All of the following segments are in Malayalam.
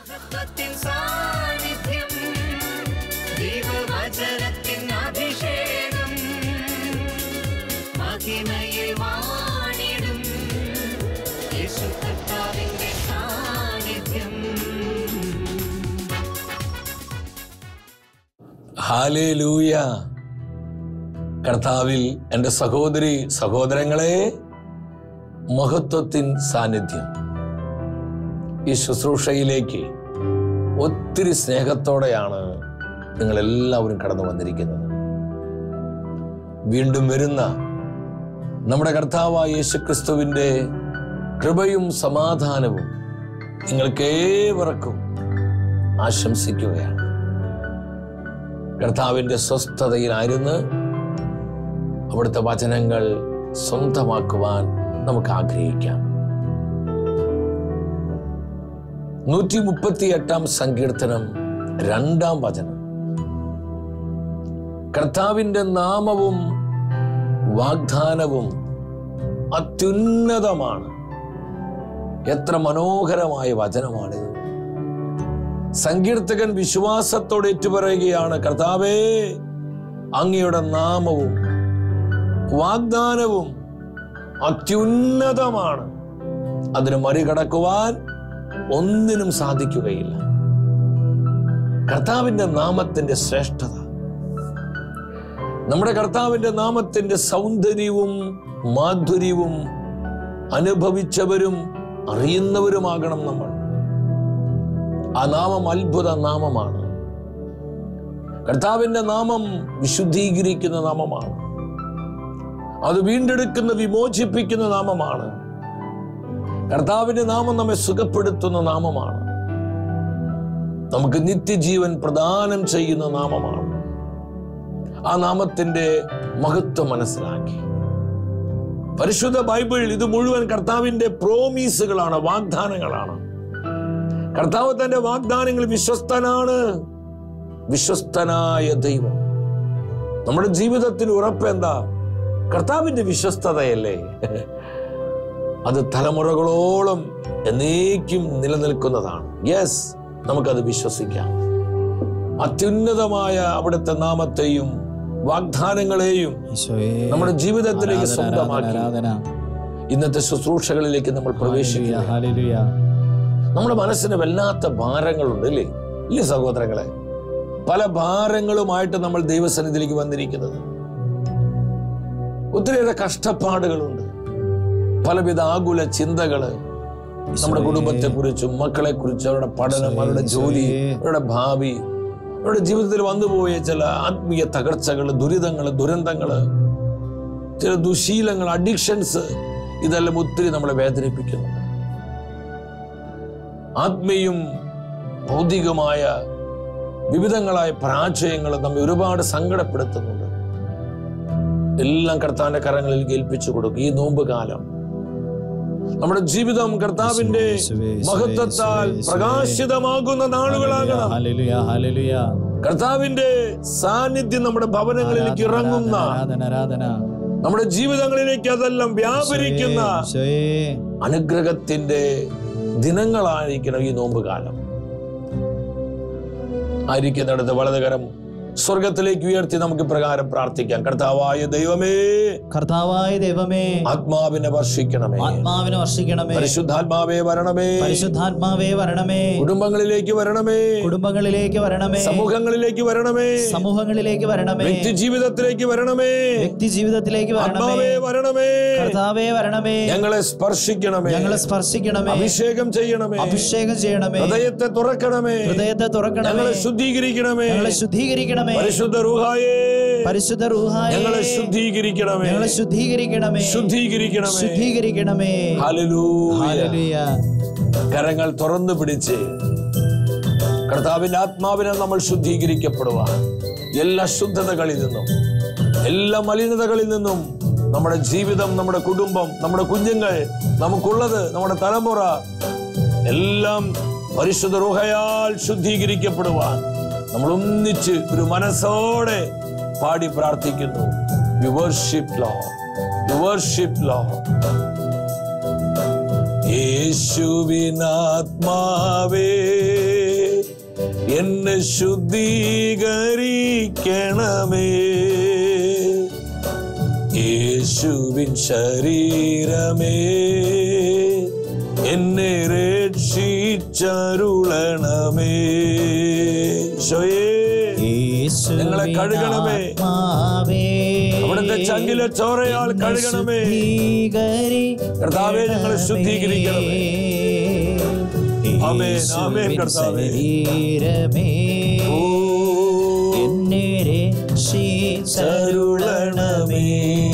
മഹത്വത്തിൻ സാന്നിധ്യം ദൈവവചനത്തിൻ അഭിഷേകം മഹിമയിൽ വാണിടും യേശു കർത്താവിന്റെ സാന്നിധ്യം ഹാലേലൂയ കർത്താവിൽ എൻ്റെ സഹോദരി സഹോദരങ്ങളെ മഹത്വത്തിൻ സാന്നിധ്യം ഈ ശുശ്രൂഷയിലേക്ക് ഒത്തിരി സ്നേഹത്തോടെയാണ് നിങ്ങളെല്ലാവരും കടന്നു വന്നിരിക്കുന്നത് വീണ്ടും വരുന്ന നമ്മുടെ കർത്താവായ യേശുക്രിസ്തുവിൻ്റെ കൃപയും സമാധാനവും നിങ്ങൾക്കേവർക്കും ആശംസിക്കുകയാണ് കർത്താവിൻ്റെ സ്വസ്ഥതയിലായിരുന്നു അവിടുത്തെ വചനങ്ങൾ സ്വന്തമാക്കുവാൻ നമുക്ക് ആഗ്രഹിക്കാം നൂറ്റി മുപ്പത്തി എട്ടാം സങ്കീർത്തനം രണ്ടാം വചനം കർത്താവിൻ്റെ നാമവും വാഗ്ദാനവും അത്യുന്നതമാണ് എത്ര മനോഹരമായ വചനമാണിത് സങ്കീർത്തകൻ വിശ്വാസത്തോടെ ഏറ്റുപറയുകയാണ് കർത്താവേ അങ്ങയുടെ നാമവും വാഗ്ദാനവും അത്യുന്നതമാണ് അതിന് മറികടക്കുവാൻ ഒന്നിനും സാധിക്കുകയില്ല കർത്താവിന്റെ നാമത്തിന്റെ ശ്രേഷ്ഠത നമ്മുടെ കർത്താവിന്റെ നാമത്തിന്റെ സൗന്ദര്യവും മാധുര്യവും അനുഭവിച്ചവരും അറിയുന്നവരുമാകണം നമ്മൾ ആ നാമം അത്ഭുത നാമമാണ് കർത്താവിന്റെ നാമം വിശുദ്ധീകരിക്കുന്ന നാമമാണ് അത് വീണ്ടെടുക്കുന്ന വിമോചിപ്പിക്കുന്ന നാമമാണ് കർത്താവിന്റെ നാമം നമ്മെ സുഖപ്പെടുത്തുന്ന നാമമാണ് നമുക്ക് നിത്യജീവൻ പ്രദാനം ചെയ്യുന്ന നാമമാണ് ആ നാമത്തിന്റെ മഹത്വം മനസ്സിലാക്കി പരിശുദ്ധ ബൈബിൾ ഇത് മുഴുവൻ കർത്താവിന്റെ പ്രോമീസുകളാണ് വാഗ്ദാനങ്ങളാണ് കർത്താവ് തന്റെ വാഗ്ദാനങ്ങൾ വിശ്വസ്തനാണ് വിശ്വസ്തനായ ദൈവം നമ്മുടെ ജീവിതത്തിന് ഉറപ്പ് എന്താ കർത്താവിന്റെ വിശ്വസ്തതയല്ലേ അത് തലമുറകളോളം എന്നേക്കും നിലനിൽക്കുന്നതാണ് യെസ് നമുക്കത് വിശ്വസിക്കാം അത്യുന്നതമായ അവിടുത്തെ നാമത്തെയും വാഗ്ദാനങ്ങളെയും ഈശോയെ നമ്മുടെ ജീവിതത്തിലേക്ക് ആരാധന, സ്വന്തമാക്കി ആരാധന ഇന്നത്തെ ശുശ്രൂഷകളിലേക്ക് നമ്മൾ പ്രവേശിക്കുക ഹല്ലേലൂയ നമ്മുടെ മനസ്സിന് വല്ലാത്ത ഭാരങ്ങളുണ്ട് അല്ലേ ഇല്ലേ സഹോദരങ്ങളെ പല ഭാരങ്ങളുമായിട്ട് നമ്മൾ ദൈവസന്നിധിയിലേക്ക് വന്നിരിക്കുന്നത് ഒത്തിരിയേറെ കഷ്ടപ്പാടുകളുണ്ട് പലവിധ ആകുല ചിന്തകള് നമ്മുടെ കുടുംബത്തെ കുറിച്ചും മക്കളെ കുറിച്ചും അവരുടെ പഠനം അവരുടെ ജോലി അവരുടെ ഭാവി അവരുടെ ജീവിതത്തിൽ വന്നുപോയ ചില ആത്മീയ തകർച്ചകൾ ദുരിതങ്ങൾ ദുരന്തങ്ങള് ചില ദുശീലങ്ങൾ അഡിക്ഷൻസ് ഇതെല്ലാം ഒത്തിരി നമ്മളെ വേദനിപ്പിക്കുന്നുണ്ട് ആത്മീയും ഭൗതികമായ വിവിധങ്ങളായ പരാജയങ്ങൾ നമ്മെ ഒരുപാട് സങ്കടപ്പെടുത്തുന്നുണ്ട് എല്ലാം കർത്താവിന്റെ കരങ്ങളിൽ ഏൽപ്പിച്ചു കൊടുക്കും ഈ നോമ്പ് കാലം നമ്മുടെ ജീവിതം കർത്താവിന്റെ യേശുവേ, യേശുവേ, മഹത്വത്താൽ യേശുവേ, യേശുവേ. പ്രകാശിതമാകുന്ന നാളുകളാകണം ഹല്ലേലൂയ ഹല്ലേലൂയ കർത്താവിന്റെ സാന്നിധ്യം നമ്മുടെ ഭവനങ്ങളിലേക്ക് ഇറങ്ങുന്ന ആരാധന ആരാധന നമ്മുടെ ജീവിതങ്ങളിലേക്ക് അതെല്ലാം വ്യാപരിക്കുന്ന ഈശോയെ അനുഗ്രഹത്തിന്റെ ദിനങ്ങളായിരിക്കണം ഈ നോമ്പ് കാലം ആയിരിക്കുന്നിടത്ത് വലതുകരം സ്വർഗത്തിലേക്ക് ഉയർത്തി നമുക്ക് പ്രകാരം പ്രാർത്ഥിക്കാം കർത്താവായ ദൈവമേ കർത്താവായ ദൈവമേ ആത്മാവിനെ വർഷിക്കണമേ ആത്മാവിനെ വർഷിക്കണമേ പരിശുദ്ധാത്മാവേ വരണമേ പരിശുദ്ധാത്മാവേ വരണമേ കുടുംബങ്ങളിലേക്ക് വരണമേ കുടുംബങ്ങളിലേക്ക് വരണമേ സമൂഹങ്ങളിലേക്ക് വരണമേ സമൂഹങ്ങളിലേക്ക് വരണമേ വ്യക്തി ജീവിതത്തിലേക്ക് വരണമേ വ്യക്തി ജീവിതത്തിലേക്ക് വരണമേ ആത്മാവേ വരണമേ കർത്താവേ വരണമേ ഞങ്ങളെ സ്പർശിക്കണമേ ഞങ്ങളെ സ്പർശിക്കണമേ അഭിഷേകം ചെയ്യണമേ അഭിഷേകം ചെയ്യണമേ ഹൃദയത്തെ തുറക്കണമേ ഹൃദയത്തെ തുറക്കണമേ ഞങ്ങളെ ശുദ്ധീകരിക്കണമേ ഞങ്ങളെ ശുദ്ധീകരിക്കണമേ പരിശുദ്ധ റൂഹായേ പരിശുദ്ധ റൂഹായ ഞങ്ങളെ ശുദ്ധീകരിക്കണമേ ഞങ്ങളെ ശുദ്ധീകരിക്കണമേ ശുദ്ധീകരിക്കണമേ ശുദ്ധീകരിക്കണമേ ഹല്ലേലൂയ ഹല്ലേലൂയ കരങ്ങൾ തുറന്നു പിടിച്ച് കർത്താവിന്റെ ആത്മാവിനെ നമ്മൾ ശുദ്ധീകരിക്കപ്പെടുവാൻ എല്ലാ ശുദ്ധതകളിൽ നിന്നും എല്ലാ മലിനതകളിൽ നിന്നും നമ്മുടെ ജീവിതം നമ്മുടെ കുടുംബം നമ്മുടെ കുഞ്ഞുങ്ങൾ നമുക്കുള്ളത് നമ്മുടെ തലമുറ എല്ലാം പരിശുദ്ധ റുഹയാൽ ശുദ്ധീകരിക്കപ്പെടുവാൻ നമ്മൾ ഒന്നിച്ച് ഒരു മനസ്സോടെ പാടി പ്രാർത്ഥിക്കുന്നു we worship Lord we worship Lord യേശുവിനാത്മാവേ ശുദ്ധീകരിക്കണമേ യേശുവിൻ ശരീരമേ എന്നെ രക്ഷിച്ചരുളണമേ ശോയേ ഞങ്ങളെ കഴുകണമേ. അവിടുത്തെ ചങ്കിലെ ചോരയാൽ കഴുകണമേ. കർത്താവേ, ഞങ്ങളെ ശുദ്ധീകരിക്കണമേ. ആമേൻ, ആമേൻ, കർത്താവേ. ശരീരമേ ഓ എന്നെ രക്ഷിച്ചരുളണമേ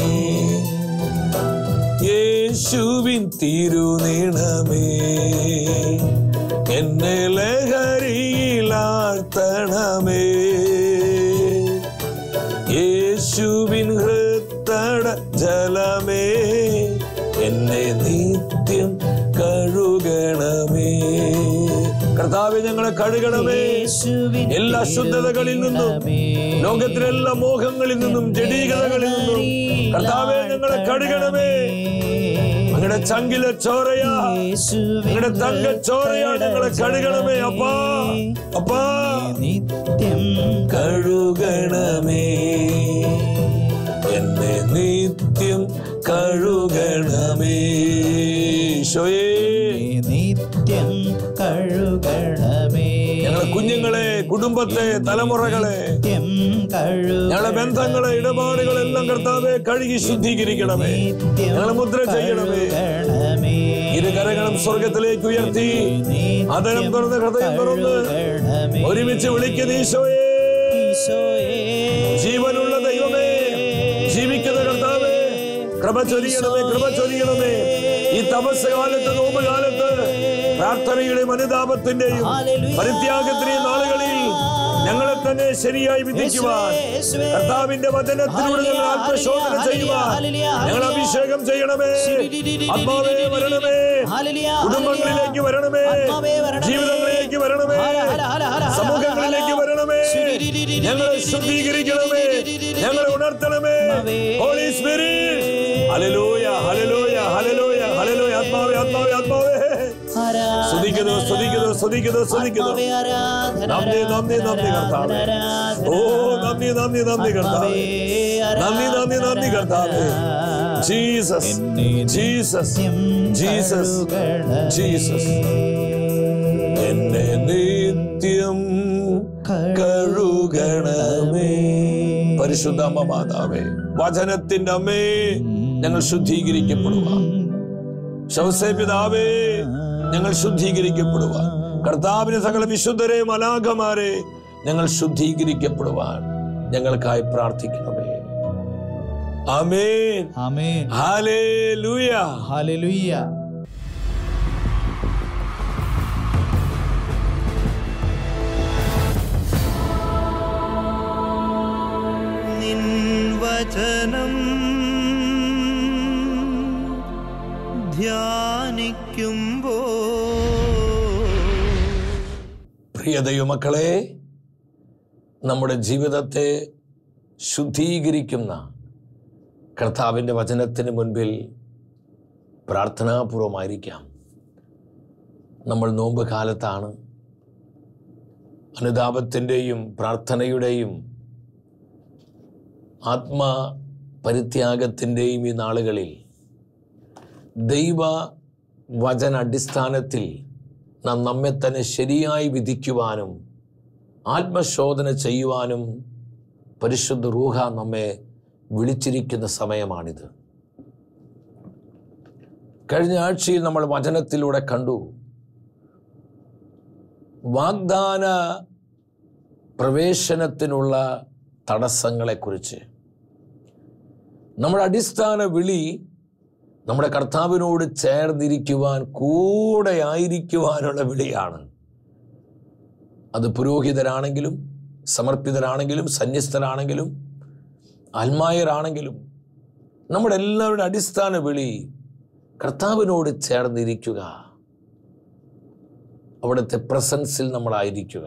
യേശുവിൻ തിരുനീണമേ എന്നെ ലഹരിയിലാഴ്ത്തണമേ യേശുവിൻ ഹൃത്തട ജലമേ എന്നെ നിത്യം കഴുകണമേ കർത്താവെ ഞങ്ങളെ കഴുകണമേ യേശുവിൻ എല്ലാ ശുദ്ധതകളിൽ നിന്നും തിരുനീണമേ. ലോകത്തിലെ എല്ലാ മോഹങ്ങളിൽ നിന്നും ജഡീകതകളിൽ നിന്നും കർത്താവെ ഞങ്ങളെ കഴുകണമേ അങ്ങയുടെ ചങ്കിലെ ചോരയാ അങ്ങയുടെ തങ്ക ചോരയാ ഞങ്ങളെ കഴുകണമേ അപ്പാ അപ്പാ നിത്യം കഴുകണമേ എന്നെ നിത്യം കഴുകണമേ ഈശോയേ നിത്യം കഴുകണമേ ഞങ്ങളെ കുഞ്ഞുങ്ങളെ കുടുംബത്തെ തലമുറകളെ നിത്യം കഴുകണമേ. ഞങ്ങളെ ബന്ധങ്ങളെ ഇടപാടുകളെല്ലാം കർത്താവെ കഴുകി ശുദ്ധീകരിക്കണമേ നിത്യം ഞങ്ങളെ മുദ്ര ചെയ്യണമേ കഴുകണമേ. ഇരു കരങ്ങളും സ്വർഗത്തിലേക്ക് ഉയർത്തി നിത്യം അതരം തുറന്ന് ഹൃദയം തുറന്ന് കഴുകണമേ. ഒരുമിച്ച് വിളിക്കുന്ന ഈശോയെ ഈശോയേ. ജീവനുള്ള ദൈവമേ ജീവിക്കുന്ന കർത്താവേ കൃപ ചൊരിയണമേ കൃപ ചൊരിയണമേ ഈ തപസ് കാലത്ത് നോമ്പ് കാലത്ത് പ്രാർത്ഥനയുടെയും അനുതാപത്തിന്റെയും ഹല്ലേലൂയ. പരിത്യാഗത്തിന്റെയും നാളുകളിൽ ഞങ്ങളെ തന്നെ ശരിയായി വിധിക്കുവാൻ യേശുവേ. കർത്താവിന്റെ വചനത്തിലൂടെ ഞങ്ങൾ ആത്മശോധന ചെയ്യുവാൻ ഹല്ലേലൂയ. ഞങ്ങൾ അഭിഷേകം ചെയ്യണമേ ആത്മാവേ വരണമേ ഹല്ലേലൂയ. കുടുംബങ്ങളിലേക്ക് വരണമേ ആത്മാവേ വരണമേ. ജീവിതങ്ങളിലേക്ക് വരണമേ ഹല, ഹല, ഹല, ഹല, ഹല, സമൂഹങ്ങളിലേക്ക് ഹല. വരണമേ ഞങ്ങളെ ശുദ്ധീകരിക്കണമേ ഞങ്ങളെ ഉണർത്തണമേ holy spirit hallelujah hallelujah hallelujah hallelujah ആത്മാവേ ആത്മാവേ ആത്മാവേ ആരാധന, സ്തുതിക്കുന്നു സ്തുതിക്കുന്നു സ്തുതിക്കുന്നു സ്തുതിക്കുന്നു ആത്മാവേ ആരാധന, നന്ദി നന്ദി നന്ദി കർത്താവേ ആരാധന, ഓ നന്ദി നന്ദി നന്ദി കർത്താവേ നന്ദി നന്ദി നന്ദി കർത്താവേ ജീസസ് ജീസസ് ജീസസ് ജീസസ് എന്നെ നിത്യം കഴുകണമേ പരിശുദ്ധ അമ്മ മാതാവേ വചനത്തിന്റെ അമ്മേ ഞങ്ങൾ ശുദ്ധീകരിക്കപ്പെടുവാൻ ശവസേ പിതാവേ ഞങ്ങൾ ശുദ്ധീകരിക്കപ്പെടുവാൻ കർത്താവിന് സകല വിശുദ്ധരെ മലാഖമാരെ ഞങ്ങൾ ശുദ്ധീകരിക്കപ്പെടുവാൻ ഞങ്ങൾക്കായി പ്രാർത്ഥിക്കണമേ ആമേൻ ആമേൻ ഹാലേലൂയ ഹല്ലേലൂയ നിൻ വചനം ധ്യാനിക്കുമ്പോ പ്രിയ ദൈവമക്കളെ നമ്മുടെ ജീവിതത്തെ ശുദ്ധീകരിക്കുന്ന കർത്താവിൻ്റെ വചനത്തിന് മുൻപിൽ പ്രാർത്ഥനാപൂർവമായിരിക്കാം നമ്മൾ നോമ്പ് കാലത്താണ് അനുതാപത്തിൻ്റെയും പ്രാർത്ഥനയുടെയും ആത്മ പരിത്യാഗത്തിൻ്റെയും ഈ നാളുകളിൽ ദൈവ വചന അടിസ്ഥാനത്തിൽ നാം നമ്മെ തന്നെ ശരിയായി വിധിക്കുവാനും ആത്മശോധന ചെയ്യുവാനും പരിശുദ്ധ റൂഹ നമ്മെ വിളിച്ചിരിക്കുന്ന സമയമാണിത് കഴിഞ്ഞ ആഴ്ചയിൽ നമ്മൾ വചനത്തിലൂടെ കണ്ടു വാഗ്ദാന പ്രവേശനത്തിനുള്ള തടസ്സങ്ങളെക്കുറിച്ച് നമ്മുടെ അടിസ്ഥാന വിളി നമ്മുടെ കർത്താവിനോട് ചേർന്നിരിക്കുവാൻ കൂടെ ആയിരിക്കുവാനുള്ള വിളിയാണ് അത് പുരോഹിതരാണെങ്കിലും സമർപ്പിതരാണെങ്കിലും സന്യസ്തരാണെങ്കിലും ആത്മായരാണെങ്കിലും നമ്മുടെ എല്ലാവരുടെ അടിസ്ഥാന വിളി കർത്താവിനോട് ചേർന്നിരിക്കുക അവിടുത്തെ പ്രസൻസിൽ നമ്മളായിരിക്കുക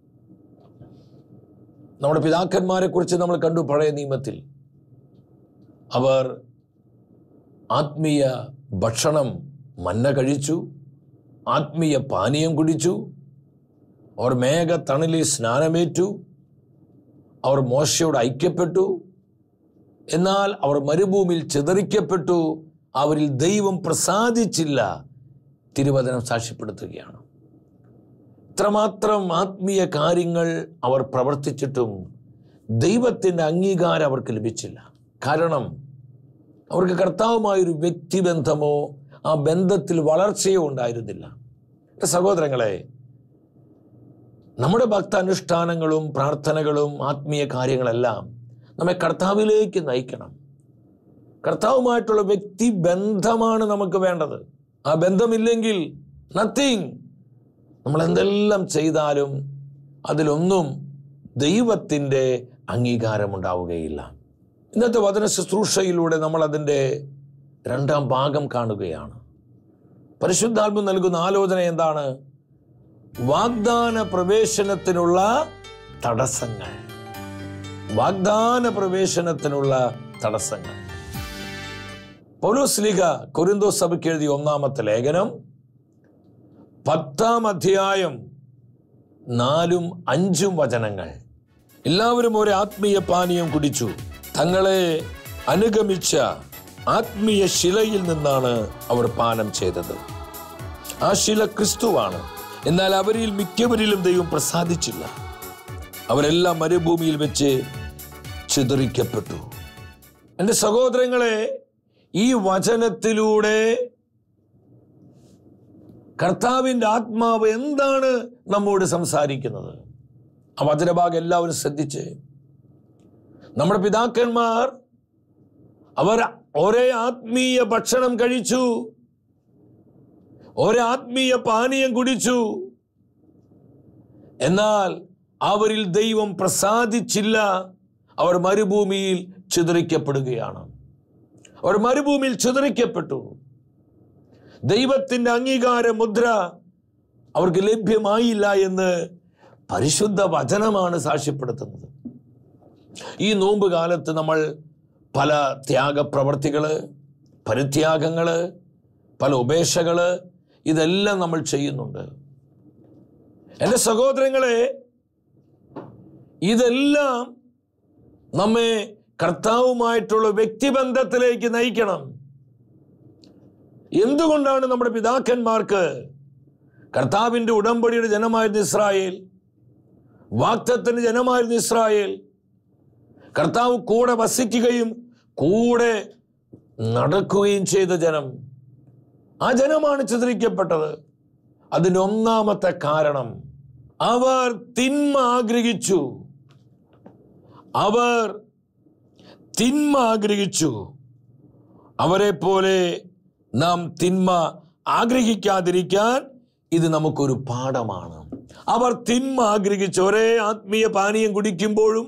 നമ്മുടെ പിതാക്കന്മാരെ കുറിച്ച് നമ്മൾ കണ്ടു പഴയ നിയമത്തിൽ അവർ ആത്മീയ ഭക്ഷണം മന്ന കഴിച്ചു ആത്മീയ പാനീയം കുടിച്ചു അവർ മേഘത്തണലിൽ സ്നാനമേറ്റു അവർ മോശയോട് ഐക്യപ്പെട്ടു എന്നാൽ അവർ മരുഭൂമിയിൽ ചിതറിക്കപ്പെട്ടു അവരിൽ ദൈവം പ്രസാദിച്ചില്ല തിരുവചനം സാക്ഷ്യപ്പെടുത്തുകയാണ് ഇത്രമാത്രം ആത്മീയ കാര്യങ്ങൾ അവർ പ്രവർത്തിച്ചിട്ടും ദൈവത്തിൻ്റെ അംഗീകാരം അവർക്ക് ലഭിച്ചില്ല കാരണം അവർക്ക് കർത്താവുമായൊരു വ്യക്തിബന്ധമോ ആ ബന്ധത്തിൽ വളർച്ചയോ ഉണ്ടായിരുന്നില്ല എൻ്റെ സഹോദരങ്ങളെ നമ്മുടെ ഭക്താനുഷ്ഠാനങ്ങളും പ്രാർത്ഥനകളും ആത്മീയ കാര്യങ്ങളെല്ലാം നമ്മെ കർത്താവിലേക്ക് നയിക്കണം കർത്താവുമായിട്ടുള്ള വ്യക്തി ബന്ധമാണ് നമുക്ക് വേണ്ടത് ആ ബന്ധമില്ലെങ്കിൽ നത്തിങ് നമ്മൾ എന്തെല്ലാം ചെയ്താലും അതിലൊന്നും ദൈവത്തിൻ്റെ അംഗീകാരം ഉണ്ടാവുകയില്ല ഇന്നത്തെ വചന ശുശ്രൂഷയിലൂടെ നമ്മൾ അതിൻ്റെ രണ്ടാം ഭാഗം കാണുകയാണ് പരിശുദ്ധാത്മ നൽകുന്ന ആലോചന എന്താണ് വാഗ്ദാന പ്രവേശനത്തിനുള്ള തടസ്സങ്ങൾ വാഗ്ദാന പ്രവേശനത്തിനുള്ള തടസ്സങ്ങൾ പൗലോസ്ലിക കൊരിന്തോ സഭയ്ക്ക് എഴുതിയ ഒന്നാമത്തെ ലേഖനം പത്താം അധ്യായം നാലും അഞ്ചും വചനങ്ങൾ എല്ലാവരും ഒരു ആത്മീയ പാനീയം കുടിച്ചു തങ്ങളെ അനുഗമിച്ച ആത്മീയ ശിലയിൽ നിന്നാണ് അവർ പാനം ചെയ്തത് ആ ശില ക്രിസ്തുവാണ് എന്നാൽ അവരിൽ മിക്കവരിലും ദൈവം പ്രസാദിച്ചില്ല അവരെല്ലാം മരുഭൂമിയിൽ വെച്ച് ചിതറിക്കപ്പെട്ടു എൻ്റെ സഹോദരങ്ങളെ ഈ വചനത്തിലൂടെ കർത്താവിൻ്റെ ആത്മാവ് എന്താണ് നമ്മോട് സംസാരിക്കുന്നത് ആ വചനഭാഗം എല്ലാവരും ശ്രദ്ധിച്ച് നമ്മുടെ പിതാക്കന്മാർ അവർ ഒരേ ആത്മീയ ഭക്ഷണം കഴിച്ചു ഒരേ ആത്മീയ പാനീയം കുടിച്ചു എന്നാൽ അവരിൽ ദൈവം പ്രസാദിച്ചില്ല അവർ മരുഭൂമിയിൽ ചിതറിക്കപ്പെടുകയാണ് അവർ മരുഭൂമിയിൽ ചിതറിക്കപ്പെട്ടു ദൈവത്തിൻ്റെ അംഗീകാര മുദ്ര അവർക്ക് ലഭ്യമായില്ല എന്ന് പരിശുദ്ധ വചനമാണ് സാക്ഷ്യപ്പെടുത്തുന്നത് ഈ നോമ്പ് കാലത്ത് നമ്മൾ പല ത്യാഗപ്രവർത്തികൾ പരിത്യാഗങ്ങൾ പല ഉപേക്ഷകൾ ഇതെല്ലാം നമ്മൾ ചെയ്യുന്നുണ്ട് എൻ്റെ സഹോദരങ്ങളെ ഇതെല്ലാം നമ്മെ കർത്താവുമായിട്ടുള്ള വ്യക്തിബന്ധത്തിലേക്ക് നയിക്കണം എന്തുകൊണ്ടാണ് നമ്മുടെ പിതാക്കന്മാർക്ക് കർത്താവിൻ്റെ ഉടമ്പടിയുടെ ജനമായിരുന്ന ഇസ്രായേൽ വാക്തത്തിന്റെ ജനമായിരുന്ന ഇസ്രായേൽ കർത്താവ് കൂടെ വസിക്കുകയും കൂടെ നടക്കുകയും ചെയ്ത ജനം ആ ജനമാണ് ചിത്രിക്കപ്പെട്ടത് അതിൻ്റെ ഒന്നാമത്തെ കാരണം അവർ തിന്മ ആഗ്രഹിച്ചു അവർ തിന്മ ആഗ്രഹിച്ചു അവരെ പോലെ നാം തിന്മ ആഗ്രഹിക്കാതിരിക്കാൻ ഇത് നമുക്കൊരു പാഠമാണ് അവർ തിന്മ ആഗ്രഹിച്ചു ഒരേ ആത്മീയ പാനീയം കുടിക്കുമ്പോഴും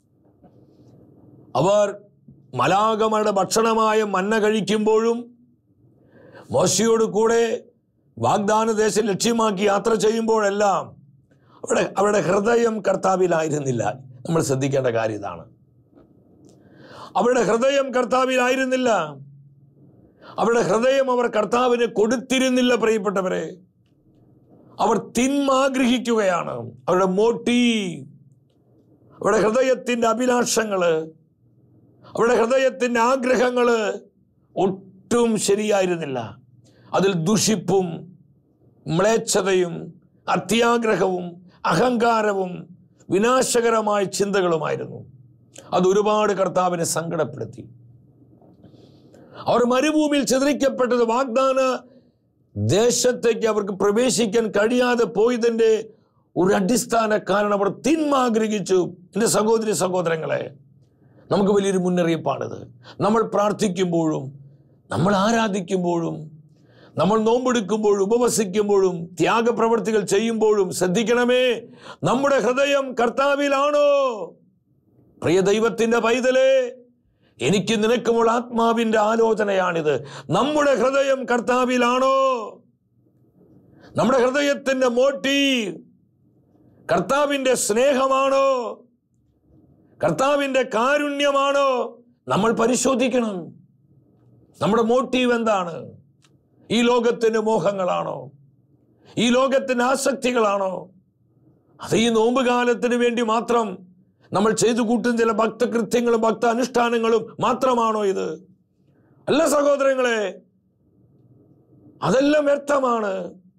അവർ മലാകമയുടെ ഭക്ഷണമായ മന്ന കഴിക്കുമ്പോഴും മോശയോട് കൂടെ വാഗ്ദാന ദേശം ലക്ഷ്യമാക്കി യാത്ര ചെയ്യുമ്പോഴെല്ലാം അവിടെ അവരുടെ ഹൃദയം കർത്താവിലായിരുന്നില്ല നമ്മൾ ശ്രദ്ധിക്കേണ്ട കാര്യം ഇതാണ് അവരുടെ ഹൃദയം കർത്താവിലായിരുന്നില്ല അവരുടെ ഹൃദയം അവർ കർത്താവിന് കൊടുത്തിരുന്നില്ല പ്രിയപ്പെട്ടവരെ അവർ തിന്മ ആഗ്രഹിക്കുകയാണ് അവരുടെ മോട്ടി അവരുടെ ഹൃദയത്തിൻ്റെ അഭിലാഷങ്ങള് അവരുടെ ഹൃദയത്തിൻ്റെ ആഗ്രഹങ്ങള് ഒട്ടും ശരിയായിരുന്നില്ല അതിൽ ദുഷിപ്പും മ്ലേച്ഛതയും അത്യാഗ്രഹവും അഹങ്കാരവും വിനാശകരമായ ചിന്തകളുമായിരുന്നു അത് ഒരുപാട് കർത്താവിനെ സങ്കടപ്പെടുത്തി അവർ മരുഭൂമിയിൽ ചിതറിക്കപ്പെട്ടത് വാഗ്ദാന ദേശത്തേക്ക് അവർക്ക് പ്രവേശിക്കാൻ കഴിയാതെ പോയതിൻ്റെ ഒരു അടിസ്ഥാന കാരണം അവർ തിന്മ ആഗ്രഹിച്ചു എൻ്റെ സഹോദരി സഹോദരങ്ങളെ നമുക്ക് വലിയൊരു മുന്നറിയിപ്പാണിത് നമ്മൾ പ്രാർത്ഥിക്കുമ്പോഴും നമ്മൾ ആരാധിക്കുമ്പോഴും നമ്മൾ നോമ്പെടുക്കുമ്പോഴും ഉപവസിക്കുമ്പോഴും ത്യാഗപ്രവർത്തികൾ ചെയ്യുമ്പോഴും ശ്രദ്ധിക്കണമേ നമ്മുടെ ഹൃദയം കർത്താവിലാണോ പ്രിയ ദൈവത്തിന്റെ പൈതലേ എനിക്ക് നിനക്കുമുള്ള ആത്മാവിന്റെ ആലോചനയാണിത് നമ്മുടെ ഹൃദയം കർത്താവിലാണോ നമ്മുടെ ഹൃദയത്തിന്റെ മോട്ടി കർത്താവിന്റെ സ്നേഹമാണോ കർത്താവിന്റെ കാരുണ്യമാണോ നമ്മൾ പരിശോധിക്കണം നമ്മുടെ മോട്ടീവ് എന്താണ് ഈ ലോകത്തിന്റെ മോഹങ്ങളാണോ ഈ ലോകത്തിന്റെ ആസക്തികളാണോ അത് ഈ നോമ്പ് കാലത്തിന് വേണ്ടി മാത്രം നമ്മൾ ചെയ്തു കൂട്ടുന്ന ചില ഭക്തകൃത്യങ്ങളും ഭക്ത അനുഷ്ഠാനങ്ങളും മാത്രമാണോ ഇത് അല്ല സഹോദരങ്ങളെ അതെല്ലാം വ്യക്തമാണ്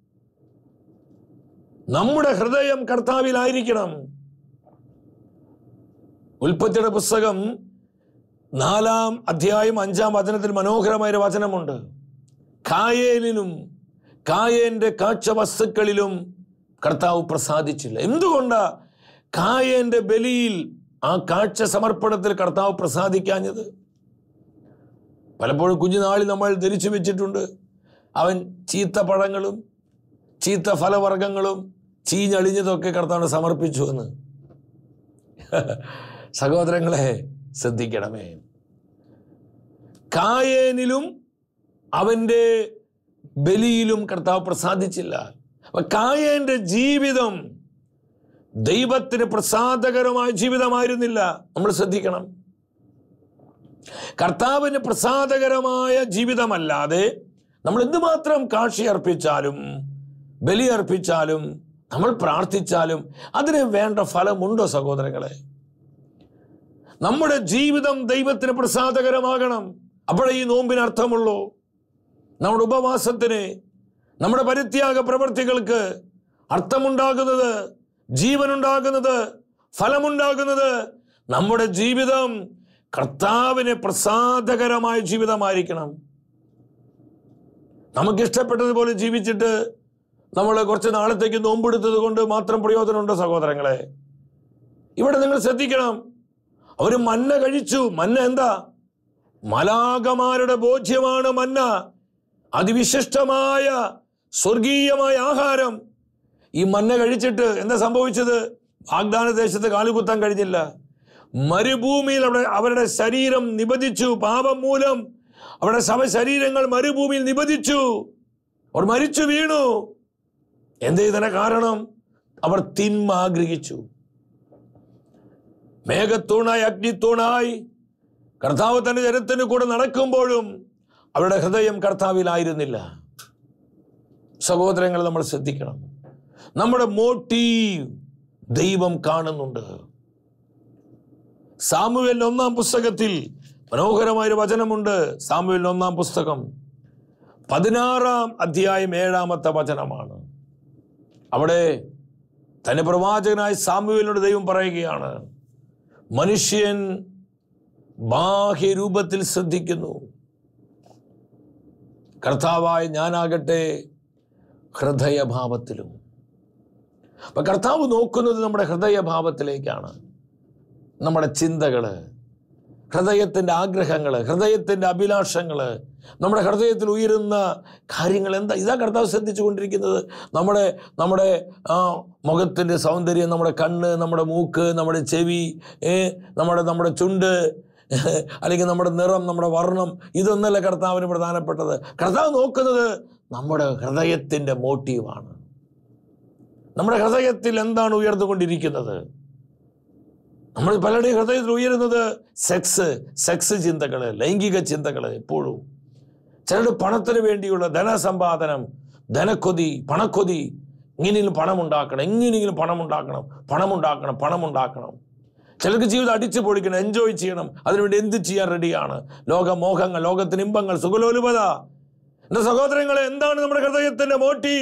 നമ്മുടെ ഹൃദയം കർത്താവിലായിരിക്കണം ഉൽപ്പത്തിയുടെ പുസ്തകം നാലാം അധ്യായം അഞ്ചാം വചനത്തിൽ മനോഹരമായ ഒരു വചനമുണ്ട് കായേലിനും കായേന്റെ കാഴ്ച വസ്തുക്കളിലും കർത്താവ് പ്രസാദിച്ചില്ല എന്തുകൊണ്ടാ കായേന്റെ ബലിയിൽ ആ കാഴ്ച സമർപ്പണത്തിൽ കർത്താവ് പ്രസാദിക്കാഞ്ഞത് പലപ്പോഴും കുഞ്ഞുനാളിൽ നമ്മൾ ധരിച്ചു വെച്ചിട്ടുണ്ട് അവൻ ചീത്ത പഴങ്ങളും ചീത്ത ഫലവർഗങ്ങളും ചീഞ്ഞളിഞ്ഞതൊക്കെ കർത്താവിന് സമർപ്പിച്ചു എന്ന് സഹോദരങ്ങളെ ശ്രദ്ധിക്കണമേ കായേനിലും അവൻ്റെ ബലിയിലും കർത്താവ് പ്രസാദിച്ചില്ല അപ്പൊ കായേന്റെ ജീവിതം ദൈവത്തിന് പ്രസാദകരമായ ജീവിതമായിരുന്നില്ല നമ്മൾ ശ്രദ്ധിക്കണം കർത്താവിന് പ്രസാദകരമായ ജീവിതമല്ലാതെ നമ്മൾ എന്തുമാത്രം കാഴ്ച അർപ്പിച്ചാലും ബലി അർപ്പിച്ചാലും നമ്മൾ പ്രാർത്ഥിച്ചാലും അതിന് വേണ്ട ഫലമുണ്ടോ സഹോദരങ്ങളെ നമ്മുടെ ജീവിതം ദൈവത്തിന് പ്രസാദകരമാകണം അപ്പോഴേ ഈ നോമ്പിന് അർത്ഥമുള്ളൂ നമ്മുടെ ഉപവാസത്തിന് നമ്മുടെ പരിത്യാഗ പ്രവൃത്തികൾക്ക് അർത്ഥമുണ്ടാകുന്നത് ജീവനുണ്ടാകുന്നത് ഫലമുണ്ടാകുന്നത് നമ്മുടെ ജീവിതം കർത്താവിന് പ്രസാദകരമായ ജീവിതമായിരിക്കണം നമുക്കിഷ്ടപ്പെട്ടതുപോലെ ജീവിച്ചിട്ട് നമ്മൾ കുറച്ച് നാളത്തേക്ക് നോമ്പെടുത്തത് കൊണ്ട് മാത്രം പ്രയോജനമുണ്ടോ സഹോദരങ്ങളെ ഇവിടെ നിങ്ങൾ ശ്രദ്ധിക്കണം അവർ മന്ന കഴിച്ചു മന്ന എന്താ മലാകമാരുടെ ബോധ്യമാണ് മന്ന അതിവിശിഷ്ടമായ സ്വർഗീയമായ ആഹാരം ഈ മന്ന കഴിച്ചിട്ട് എന്താ സംഭവിച്ചത് വാഗ്ദാന ദേശത്ത് കാലുകുത്താൻ കഴിഞ്ഞില്ല മരുഭൂമിയിൽ അവിടെ അവരുടെ ശരീരം നിബദിച്ചു പാപം മൂലം അവരുടെ ശവശരീരങ്ങൾ മരുഭൂമിയിൽ നിബദിച്ചു അവർ മരിച്ചു വീണു എന്തേ ഇതിന് കാരണം അവർ തിന്മ ആഗ്രഹിച്ചു മേഘത്തൂണായി അഗ്നിത്തൂണായി കർത്താവ് തന്റെ ജനത്തിന് കൂടെ നടക്കുമ്പോഴും അവരുടെ ഹൃദയം കർത്താവിലായിരുന്നില്ല സഹോദരങ്ങൾ നമ്മൾ ശ്രദ്ധിക്കണം നമ്മുടെ മോട്ടീവ് ദൈവം കാണുന്നുണ്ട് സാമുവേലിന്റെ ഒന്നാം പുസ്തകത്തിൽ മനോഹരമായൊരു വചനമുണ്ട് സാമുവേലിന്റെ ഒന്നാം പുസ്തകം പതിനാറാം അധ്യായം ഏഴാമത്തെ വചനമാണ് അവിടെ തന്റെ പ്രവാചകനായ സാമുവേലിനോട് ദൈവം പറയുകയാണ് മനുഷ്യൻ ബാഹ്യരൂപത്തിൽ ശ്രദ്ധിക്കുന്നു കർത്താവായ ഞാനാകട്ടെ ഹൃദയഭാവത്തിലും അപ്പൊ കർത്താവ് നോക്കുന്നത് നമ്മുടെ ഹൃദയഭാവത്തിലേക്കാണ് നമ്മുടെ ചിന്തകള് ഹൃദയത്തിൻ്റെ ആഗ്രഹങ്ങൾ ഹൃദയത്തിൻ്റെ അഭിലാഷങ്ങൾ നമ്മുടെ ഹൃദയത്തിൽ ഉയരുന്ന കാര്യങ്ങൾ എന്താ ഇതാ കർത്താവ് ശ്രദ്ധിച്ചുകൊണ്ടിരിക്കുന്നത് നമ്മുടെ നമ്മുടെ ആ മുഖത്തിൻ്റെ സൗന്ദര്യം നമ്മുടെ കണ്ണ് നമ്മുടെ മൂക്ക് നമ്മുടെ ചെവി ഏ നമ്മുടെ നമ്മുടെ ചുണ്ട് അല്ലെങ്കിൽ നമ്മുടെ നിറം നമ്മുടെ വർണ്ണം ഇതൊന്നല്ല കർത്താവിന് പ്രധാനപ്പെട്ടത് കർത്താവ് നോക്കുന്നത് നമ്മുടെ ഹൃദയത്തിൻ്റെ മോട്ടീവാണ് നമ്മുടെ ഹൃദയത്തിൽ എന്താണ് ഉയർന്നുകൊണ്ടിരിക്കുന്നത് നമ്മൾ പലരുടെയും ഹൃദയത്തിൽ ഉയരുന്നത് സെക്സ് സെക്സ് ചിന്തകൾ ലൈംഗിക ചിന്തകൾ എപ്പോഴും ചിലരുടെ പണത്തിന് വേണ്ടിയുള്ള ധനസമ്പാദനം ധനക്കൊതി പണക്കൊതി എങ്ങനെയെങ്കിലും പണം ഉണ്ടാക്കണം എങ്ങനെയെങ്കിലും പണം ഉണ്ടാക്കണം പണം ഉണ്ടാക്കണം പണം ഉണ്ടാക്കണം ചിലർക്ക് ജീവിതം അടിച്ചു പൊളിക്കണം എൻജോയ് ചെയ്യണം അതിനുവേണ്ടി എന്ത് ചെയ്യാൻ റെഡിയാണ് ലോകമോഹങ്ങൾ ലോകത്തിന് ഇമ്പങ്ങൾ സുഖലോലുപത എന്റെ സഹോദരങ്ങളെ എന്താണ് നമ്മുടെ ഹൃദയത്തിന്റെ മോട്ടി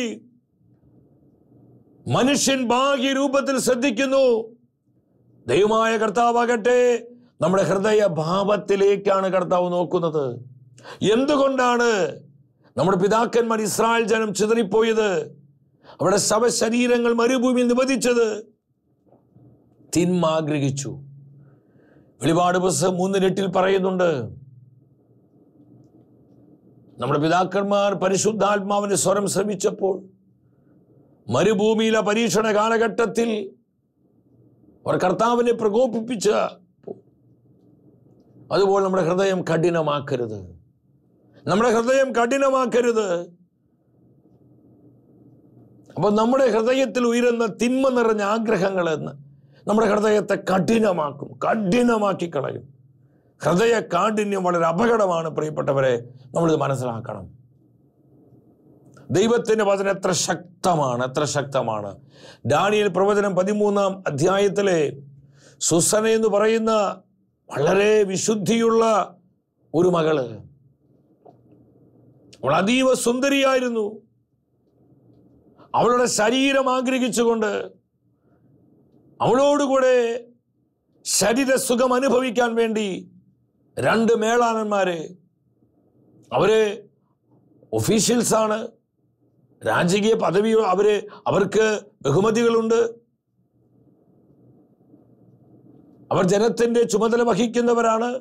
മനുഷ്യൻ ബാഹ്യ രൂപത്തിൽ ശ്രദ്ധിക്കുന്നു ദൈവമായ കർത്താവാകട്ടെ നമ്മുടെ ഹൃദയ ഭാവത്തിലേക്കാണ് കർത്താവ് നോക്കുന്നത് എന്തുകൊണ്ടാണ് നമ്മുടെ പിതാക്കന്മാർ ഇസ്രായേൽ ജനം ചിതറിപ്പോയത് അവിടെ ശവശരീരങ്ങൾ മരുഭൂമിയിൽ നിബന്ധിച്ചത് തിന്മ ആഗ്രഹിച്ചു വെളിപാട് പുസ്തകം മൂന്നിനെട്ടിൽ പറയുന്നുണ്ട് നമ്മുടെ പിതാക്കന്മാർ പരിശുദ്ധാത്മാവിന്റെ സ്വരം ശ്രമിച്ചപ്പോൾ മരുഭൂമിയിലെ പരീക്ഷണ കാലഘട്ടത്തിൽ അവർ കർത്താവിനെ പ്രകോപിപ്പിച്ച അതുപോലെ നമ്മുടെ ഹൃദയം കഠിനമാക്കരുത് നമ്മുടെ ഹൃദയം കഠിനമാക്കരുത് അപ്പൊ നമ്മുടെ ഹൃദയത്തിൽ ഉയരുന്ന തിന്മ നിറഞ്ഞ ആഗ്രഹങ്ങൾ എന്ന് നമ്മുടെ ഹൃദയത്തെ കഠിനമാക്കും കഠിനമാക്കി കളയും ഹൃദയ കാഠിന്യം വളരെ അപകടമാണ് പ്രിയപ്പെട്ടവരെ നമ്മളിത് മനസ്സിലാക്കണം ദൈവത്തിന്റെ വചനം എത്ര ശക്തമാണ് എത്ര ശക്തമാണ് ഡാനിയൽ പ്രവചനം പതിമൂന്നാം അധ്യായത്തിലെ സുസന എന്ന് പറയുന്ന വളരെ വിശുദ്ധിയുള്ള ഒരു മകള് അവൾ അതീവ സുന്ദരിയായിരുന്നു അവളുടെ ശരീരം ആഗ്രഹിച്ചുകൊണ്ട് അവളോടുകൂടെ ശരീര സുഖം അനുഭവിക്കാൻ വേണ്ടി രണ്ട് മേളാനന്മാര് അവര് ഒഫീഷ്യൽസ് ആണ് രാജകീയ പദവി അവര് അവർക്ക് ബഹുമതികളുണ്ട് അവർ ജനത്തിന്റെ ചുമതല വഹിക്കുന്നവരാണ്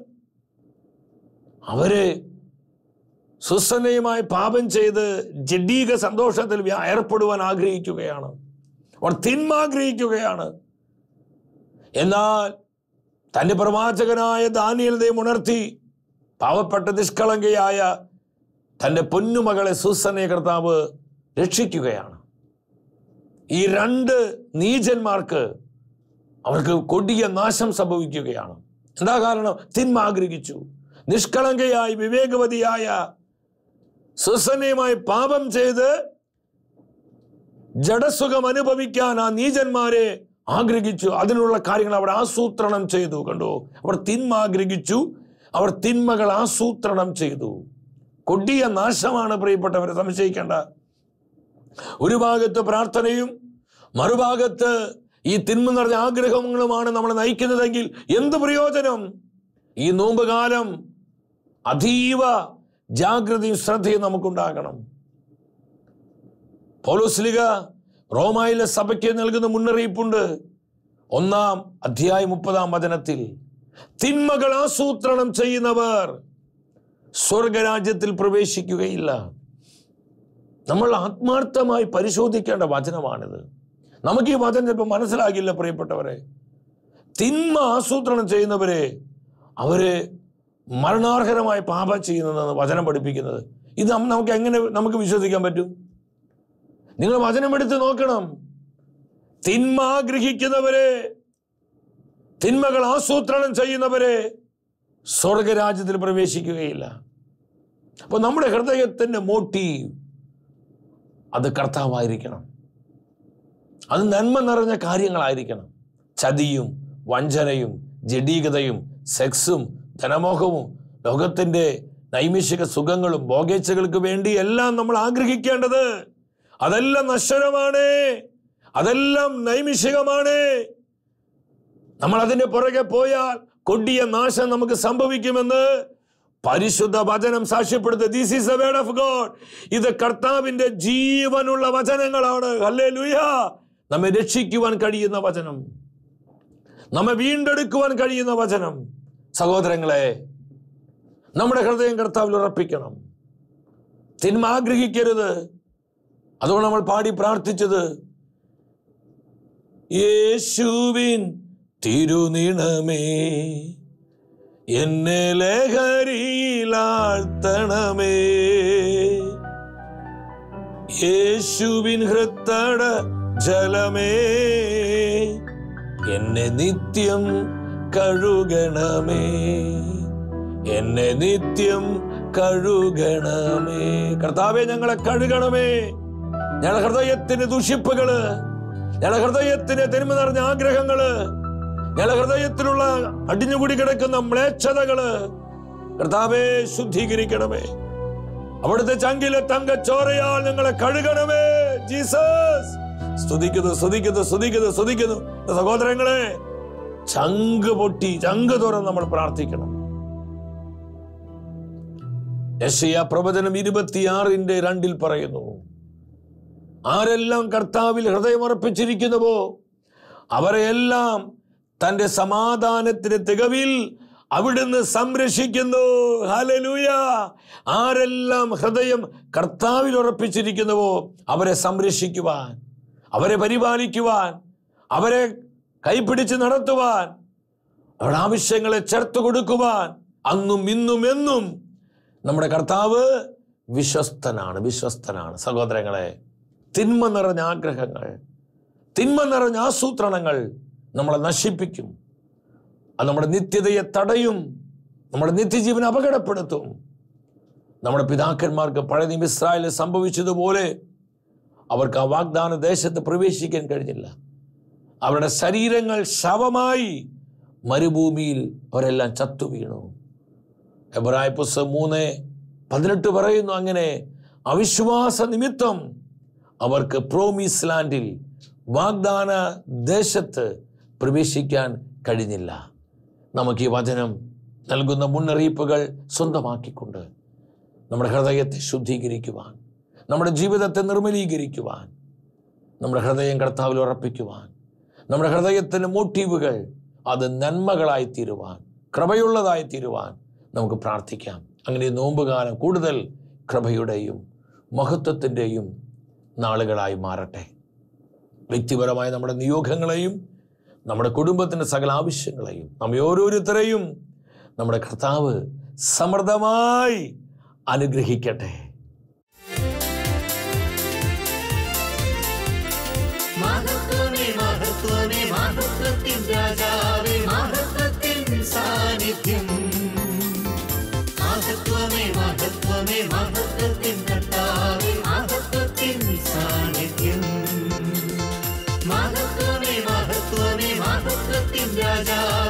അവര് സുസന്നയുമായി പാപം ചെയ്ത് ജഡീക സന്തോഷത്തിൽ വ്യ- ഏർപ്പെടുവാൻ ആഗ്രഹിക്കുകയാണ് അവർ തിന്മ ആഗ്രഹിക്കുകയാണ് എന്നാൽ തന്റെ പ്രവാചകനായ ദാനിയൽ ദൈവം ഉണർത്തി പാവപ്പെട്ട നിഷ്കളങ്കയായ തന്റെ പൊന്നുമകളെ സുസന്നയെ കർത്താവ് രക്ഷിക്കുകയാണ് ഈ രണ്ട് നീചന്മാർക്ക് അവർക്ക് കൊടിയ നാശം സംഭവിക്കുകയാണ് എന്താ കാരണം തിന്മ ആഗ്രഹിച്ചു നിഷ്കളങ്കയായി വിവേകവതിയായ സുസന്നയുമായി പാപം ചെയ്ത് ജഡസുഖം അനുഭവിക്കാൻ ആ നീചന്മാരെ ആഗ്രഹിച്ചു അതിനുള്ള കാര്യങ്ങൾ അവർ ആസൂത്രണം ചെയ്തു കണ്ടു അവർ തിന്മ ആഗ്രഹിച്ചു അവർ തിന്മകൾ ആസൂത്രണം ചെയ്തു കൊടിയ നാശമാണ് പ്രിയപ്പെട്ടവരെ സംശയിക്കേണ്ട ഒരു ഭാഗത്ത് പ്രാർത്ഥനയും മറുഭാഗത്ത് ഈ തിന്മ നിറഞ്ഞ ആഗ്രഹങ്ങളുമാണ് നമ്മളെ നയിക്കുന്നതെങ്കിൽ എന്ത് പ്രയോജനം ഈ നോമ്പ് കാലം അതീവ ജാഗ്രതയും ശ്രദ്ധയും നമുക്കുണ്ടാകണം പൗലോസ്ലിക റോമായിലെ സഭയ്ക്ക് നൽകുന്ന മുന്നറിയിപ്പുണ്ട് ഒന്നാം അധ്യായ മുപ്പതാം വചനത്തിൽ തിന്മകൾ ആസൂത്രണം ചെയ്യുന്നവർ സ്വർഗരാജ്യത്തിൽ പ്രവേശിക്കുകയില്ല നമ്മൾ ആത്മാർത്ഥമായി പരിശോധിക്കേണ്ട വചനമാണിത് നമുക്ക് ഈ വചനം ചിലപ്പോൾ മനസ്സിലാകില്ല പ്രിയപ്പെട്ടവരെ തിന്മ ആസൂത്രണം ചെയ്യുന്നവരെ അവര് മരണാർഹരമായ പാപം ചെയ്യുന്നതെന്ന് വചനം പഠിപ്പിക്കുന്നത് ഇത് നമ്മ- നമുക്ക് എങ്ങനെ നമുക്ക് വിശ്വസിക്കാൻ പറ്റും നിങ്ങൾ വചനം എടുത്ത് നോക്കണം തിന്മ ആഗ്രഹിക്കുന്നവരെ തിന്മകൾ ആസൂത്രണം ചെയ്യുന്നവരെ സ്വർഗരാജ്യത്തിൽ പ്രവേശിക്കുകയില്ല അപ്പൊ നമ്മുടെ ഹൃദയത്തിന്റെ മോട്ടീവ് അത് കർത്താവായിരിക്കണം അത് നന്മ നിറഞ്ഞ കാര്യങ്ങളായിരിക്കണം ചതിയും വഞ്ചനയും ജഡീകതയും സെക്സും ധനമോഹവും ലോകത്തിന്റെ നൈമിഷിക സുഖങ്ങളും ഭോഗേച്ഛകൾക്ക് വേണ്ടി എല്ലാം നമ്മൾ ആഗ്രഹിക്കേണ്ടത് അതെല്ലാം നശ്വരമാണ് അതെല്ലാം നൈമിഷികമാണ് നമ്മൾ അതിന്റെ പുറകെ പോയാൽ കൊടിയ നാശം നമുക്ക് സംഭവിക്കുമെന്ന് പരിശുദ്ധ വചനം സാക്ഷ്യപ്പെടുത്ത this is the word of God ഇത് കർത്താവിന്റെ ജീവനുള്ള വചനങ്ങളാണ് അല്ലേ നമ്മെ രക്ഷിക്കുവാൻ കഴിയുന്ന വചനം നമ്മെ വീണ്ടെടുക്കുവാൻ കഴിയുന്ന വചനം സഹോദരങ്ങളെ നമ്മുടെ ഹൃദയം കർത്താവിൽ ഉറപ്പിക്കണം തിന്മ ആഗ്രഹിക്കരുത് അതുകൊണ്ട് നമ്മൾ പാടി പ്രാർത്ഥിച്ചത് യേശുവിൻ തിരുനിണമേ എന്നെ ലഹരിയിലാഴ്ത്തണമേ യേശുവിൻ ഹൃത്തട ജലമേ എന്നെ നിത്യം കഴുകണമേ എന്നെ നിത്യം കഴുകണമേ കർത്താവെ ഞങ്ങളെ കഴുകണമേ ഞങ്ങളുടെ ഹൃദയത്തിന്റെ ദുഷിപ്പുകള് ഞങ്ങളുടെ ഹൃദയത്തിന്റെ തിന്മ നിറഞ്ഞ ആഗ്രഹങ്ങള് ഞങ്ങളുടെ ഹൃദയത്തിലുള്ള അടിഞ്ഞുകൂടി കിടക്കുന്ന മ്ലേച്ഛതകള് കർത്താവെ ശുദ്ധീകരിക്കണമേ അവിടുത്തെ ചങ്കിലെ തങ്ക ചോരയാൽ ഞങ്ങളെ കഴുകണമേ ജീസസ് സ്തുതിക്കുന്നു സ്തുതിക്കുന്നു സ്തുതിക്കുന്നു സ്തുതിക്കുന്നു സഹോദരങ്ങളെ ചങ്ക് പൊട്ടി ചങ്ക് തുറന്ന് നമ്മൾ പ്രാർത്ഥിക്കണം യശയ പ്രവചനം ഇരുപത്തിയാറിന്റെ രണ്ടിൽ പറയുന്നു ആരെല്ലാം കർത്താവിൽ ഹൃദയമർപ്പിച്ചിരിക്കുന്നുവോ അവരെല്ലാം തന്റെ സമാധാനത്തിന് തികവിൽ അവിടുന്ന് സംരക്ഷിക്കുന്നു ഹല്ലേലൂയ ആരെല്ലാം ഹൃദയം കർത്താവിൽ ഉറപ്പിച്ചിരിക്കുന്നുവോ അവരെ സംരക്ഷിക്കുവാൻ അവരെ പരിപാലിക്കുവാൻ അവരെ കൈപിടിച്ച് നടത്തുവാൻ അവരുടെ ആവശ്യങ്ങളെ ചേർത്ത് കൊടുക്കുവാൻ അന്നും ഇന്നും എന്നും നമ്മുടെ കർത്താവ് വിശ്വസ്തനാണ് വിശ്വസ്തനാണ് സഹോദരങ്ങളെ തിന്മ നിറഞ്ഞ ആഗ്രഹങ്ങൾ തിന്മ നിറഞ്ഞ ആസൂത്രണങ്ങൾ നമ്മളെ നശിപ്പിക്കും അത് നമ്മുടെ നിത്യതയെ തടയും നമ്മുടെ നിത്യജീവനെ അപകടപ്പെടുത്തും നമ്മുടെ പിതാക്കന്മാർക്ക് പഴയ നിയമ ഇസ്രായേലിൽ സംഭവിച്ചതുപോലെ അവർക്ക് ആ വാഗ്ദാന ദേശത്ത് പ്രവേശിക്കാൻ കഴിഞ്ഞില്ല അവരുടെ ശരീരങ്ങൾ ശവമായി മരുഭൂമിയിൽ അവരെല്ലാം ചത്തു വീണു എബ്രായ പുസ്തകം മൂന്ന് പതിനെട്ട് പറയുന്നു അങ്ങനെ അവിശ്വാസ നിമിത്തം അവർക്ക് പ്രോമിസ് ലാൻഡിൽ വാഗ്ദാന ദേശത്ത് പ്രവേശിക്കാൻ കഴിഞ്ഞില്ല നമുക്ക് ഈ വചനം നൽകുന്ന മുന്നറിയിപ്പുകൾ സ്വന്തമാക്കിക്കൊണ്ട് നമ്മുടെ ഹൃദയത്തെ ശുദ്ധീകരിക്കുവാൻ നമ്മുടെ ജീവിതത്തെ നിർമ്മലീകരിക്കുവാൻ നമ്മുടെ ഹൃദയം കർത്താവിൽ ഉറപ്പിക്കുവാൻ നമ്മുടെ ഹൃദയത്തിൻ്റെ മോട്ടീവുകൾ അത് നന്മകളായി തീരുവാൻ കൃപയുള്ളതായി തീരുവാൻ നമുക്ക് പ്രാർത്ഥിക്കാം അങ്ങനെ ഈ നോമ്പുകാലം കൂടുതൽ കൃപയുടെയും മഹത്വത്തിൻ്റെയും നാളുകളായി മാറട്ടെ വ്യക്തിപരമായ നമ്മുടെ നിയോഗങ്ങളെയും നമ്മുടെ കുടുംബത്തിൻ്റെ സകല ആവശ്യങ്ങളെയും നമ്മെ ഓരോരുത്തരെയും നമ്മുടെ കർത്താവ് സമൃദ്ധമായി അനുഗ്രഹിക്കട്ടെ മഹത്വമേ മഹത്വമേ മഹത്വത്തിൻ രാജാവേ മഹത്വത്തിൻ സാന്നിധ്യം മഹത്വമേ മഹത്വമേ മഹത്വത്തിൻ കർത്താവേ മഹത്വത്തിൻ സാന്നിധ്യം മഹത്വമേ മഹത്വമേ മഹത്വത്തിൻ രാജാവേ